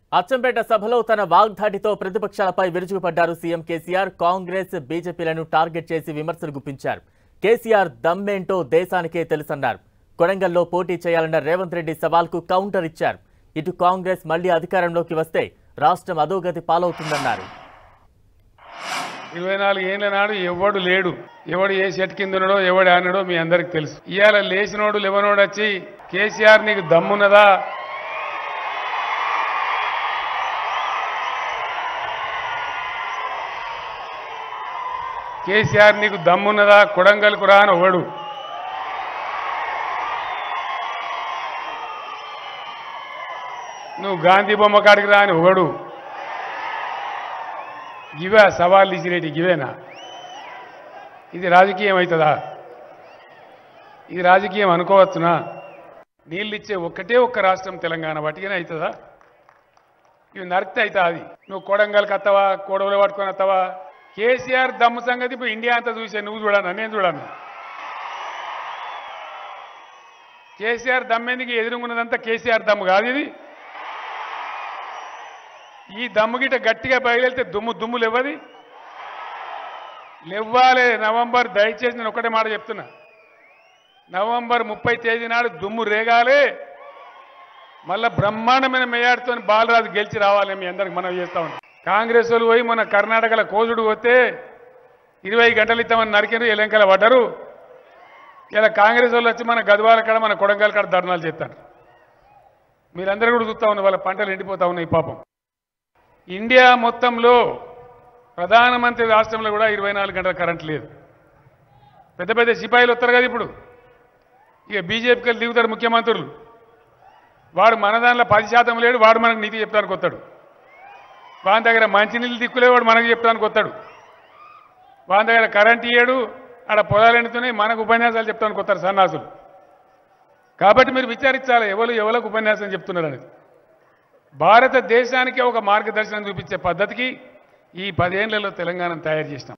అచ్చంపేట సభలో తన వాగ్దాటితో ప్రతిపక్షాలపై విరుచుకుపడ్డారు సీఎం కేసీఆర్ కాంగ్రెస్ బీజేపీలను టార్గెట్ చేసి విమర్శలు గుప్పించారు కేసీఆర్ దమ్మేంటో దేశానికే తెలుసన్నారు కొడంగల్లో పోటీ చేయాలన్న రేవంత్ రెడ్డి సవాల్కు కౌంటర్ ఇచ్చారు ఇటు కాంగ్రెస్ మళ్లీ అధికారంలోకి వస్తే రాష్ట్రం అధోగతి పాలవుతుందన్నారు ఇరవై నాలుగు ఏళ్ళ నాడు ఎవడు లేడు ఎవడు ఏ చెట్టు కింద ఉన్నాడో ఎవడు ఆనాడో మీ అందరికి తెలుసు ఇవాళ లేచినోడు లేవనోడు వచ్చి కేసీఆర్ నీకు దమ్మున్నదా కేసీఆర్ నీకు దమ్మున్నదా కొడంగల్కు రా అని ఒకడు నువ్వు గాంధీ బొమ్మ కాడికి రా అని ఒకడు గివే సవాళ్ళు ఇచ్చినట్టు గివేనా ఇది రాజకీయం అవుతుందా ఇది రాజకీయం అనుకోవచ్చునా నీళ్ళు ఇచ్చే ఒక్కటే ఒక్క రాష్ట్రం తెలంగాణ వాటికనే అవుతుందా ఇవి నరికితే అవుతా అది నువ్వు కొడంగల్కి వస్తావా కోడవలు పట్టుకొని వస్తావా కేసీఆర్ దమ్ము సంగతి ఇప్పుడు ఇండియా అంతా చూసే నువ్వు చూడను నేను చూడను కేసీఆర్ దమ్మెందుకు ఎదురుగున్నదంతా కేసీఆర్ దమ్ము కాదు ఇది ఈ దమ్ము గిట్ట గట్టిగా బయలుదేరితే దుమ్ము దుమ్ము లేవది లేవ్వాలి నవంబర్ దయచేసి నేను ఒకటే మాట చెప్తున్నా నవంబర్ ముప్పై తేదీ నాడు దుమ్ము రేగాలి మళ్ళా బ్రహ్మాండమైన మేయాడుతో బాలరాజు గెలిచి రావాలి మీ అందరికి మనం చేస్తా ఉంటాం కాంగ్రెస్ వాళ్ళు పోయి మన కర్ణాటకలో కోజుడు పోతే ఇరవై గంటలు ఇస్తామని నరికిన ఎలంకల పడ్డారు ఇలా కాంగ్రెస్ వాళ్ళు వచ్చి మన గద్వాల కాడ మన కొడంగల్ కాడ ధర్నాలు చేస్తారు మీరందరూ కూడా చూస్తా ఉన్నారు వాళ్ళ పంటలు ఎండిపోతా ఉన్నాయి పాపం ఇండియా మొత్తంలో ప్రధానమంత్రి రాష్ట్రంలో కూడా ఇరవై నాలుగు గంటల కరెంట్ లేదు పెద్ద పెద్ద సిపాయిలు వస్తారు కదా ఇప్పుడు ఇక బీజేపీకి వెళ్ళి దిగుతారు ముఖ్యమంత్రులు వాడు మన దానిలో పది శాతం లేడు వాడు మనకు నీతి చెప్తానికి వస్తాడు వాని దగ్గర మంచినీళ్ళు దిక్కులే వాడు మనకు చెప్తానికి వస్తాడు వాని దగ్గర కరెంట్ ఇయ్యాడు ఆడ పొలాలు ఎండుతున్నాయి మనకు ఉపన్యాసాలు చెప్తానికి వస్తారు సన్నాసులు కాబట్టి మీరు విచారించాలి ఎవరు ఎవరికి ఉపన్యాసం చెప్తున్నారు అనేది భారతదేశానికి ఒక మార్గదర్శనం చూపించే పద్ధతికి ఈ పదేళ్లలో తెలంగాణను తయారు చేసినాం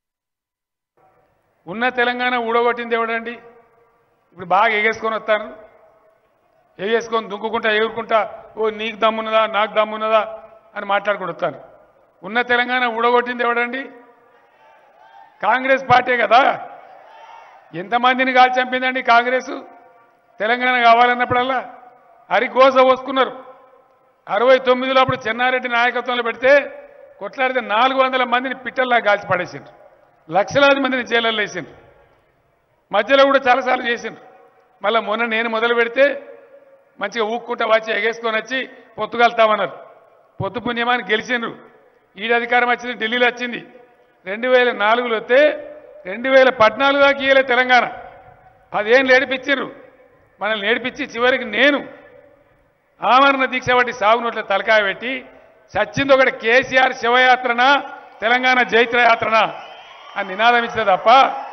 ఉన్న తెలంగాణ ఊడగొట్టింది ఎవడండి ఇప్పుడు బాగా ఎగేసుకొని వస్తారు ఎగేసుకొని దుంకుకుంటా ఎగురుకుంటా ఓ నీకు దమ్మున్నదా నాకు దమ్మున్నదా అని మాట్లాడుకుంటూ వస్తాను ఉన్న తెలంగాణ ఊడగొట్టింది ఎవడండి కాంగ్రెస్ పార్టీ కదా ఎంతమందిని కాల్ చంపిందండి కాంగ్రెస్ తెలంగాణ కావాలన్నప్పుడల్లా హరికోస పోసుకున్నారు అరవై తొమ్మిదిలో అప్పుడు చెన్నారెడ్డి నాయకత్వంలో పెడితే కొట్లాడితే నాలుగు వందల మందిని పిట్టల్లా కాల్చి పడేసిండ్రు లక్షలాది మందిని జైళ్ళల్లో వేసిండ్రు మధ్యలో కూడా చాలాసార్లు చేసిండ్రు మళ్ళీ మొన్న నేను మొదలు పెడితే మంచిగా ఊక్కుంటా వచ్చి ఎగేసుకొని వచ్చి పొత్తుగలుతామన్నారు పొత్తు పుణ్యమాని గెలిచిండ్రు ఈడ అధికారం వచ్చింది ఢిల్లీలో వచ్చింది రెండు వేల నాలుగులో వస్తే రెండు వేల పద్నాలుగు దాకా ఇయ్యలే తెలంగాణ పదేళ్ళు ఏడిపించారు మనల్ని ఏడిపించి చివరికి నేను ఆమరణ దీక్ష బట్టి సాగు నోట్ల తలకాయ పెట్టి సచ్చింది ఒకటి కేసీఆర్ శివయాత్రనా తెలంగాణ జైత్రయాత్రనా అని నినాదం ఇచ్చిన తప్ప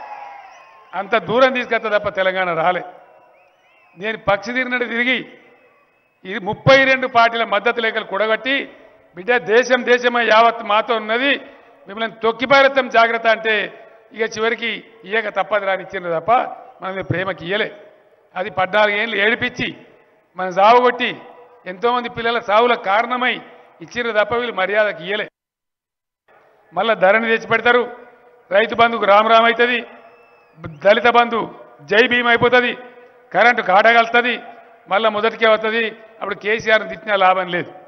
అంత దూరం తీసుకొస్తా తప్ప తెలంగాణ రాలే నేను పక్షి తిరిగినట్టు తిరిగి ఇది ముప్పై రెండు పార్టీల మద్దతు లేఖలు కూడగట్టి బిడ్డ దేశం దేశమే యావత్ మాతో ఉన్నది మిమ్మల్ని తొక్కిపారెత్తం జాగ్రత్త అంటే ఇక చివరికి ఇయ్యక తప్పదు రాని ఇచ్చిండ్రు తప్ప మనం మీ ప్రేమకి ఇయ్యలే అది పద్నాలుగేళ్ళు ఏడిపించి మన సావుగొట్టి ఎంతోమంది పిల్లల సావులకు కారణమై ఇచ్చిండ్రు తప్ప వీళ్ళు మర్యాదకి ఇయ్యలే మళ్ళా ధరని తెచ్చి పెడతారు రైతు బంధుకు రామ్ రామ్ అవుతుంది దళిత బంధు జై భీమ్ అయిపోతుంది కరెంటు కాటగలుతుంది మళ్ళీ మొదటికే వస్తుంది అప్పుడు కేసీఆర్ని తిట్టినా లాభం లేదు